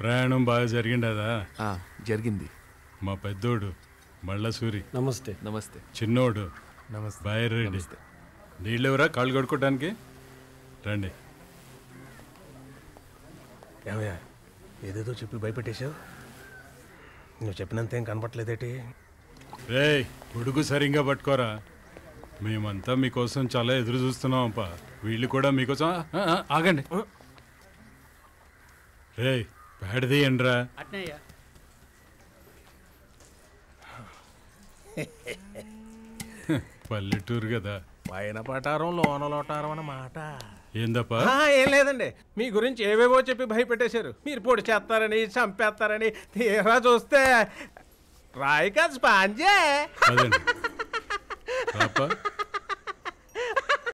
ప్రయాణం బాగా జరిగిండదా ఆ, జరిగింది మా పెద్దోడు మళ్ళసూరి నమస్తే నమస్తే చిన్నోడు నమస్తే బైరెడ్డి నమస్తే నీళ్ళెవరా కాళ్ళు కడుక్కోవడానికి రండి ఏమయ్యా ఏదేదో చెప్పి భయపెట్టేశావు నువ్వు చెప్పినంత ఏం కనపట్లేదేటి రేయ్ గొడుగు సరిగ్గా పట్టుకోరా మేమంతా మీకోసం చాలా ఎదురు చూస్తున్నాం అప్ప వీళ్ళు కూడా మీకోసం ఆ, ఆ, ఆగండి రేయ్ ప్యాడ్ తీయండిరా పల్లెటూరు కదా పైన పటారం లోన లోటారం అన్నమాట ఏందప్పా ఆ, ఏం లేదండి మీ గురించి ఏవేవో చెప్పి భయపెట్టేశారు మీరు పొడి చేస్తారని చంపేస్తారని తీరా చూస్తే రాయి కాదు స్పాంజే అదండి పాప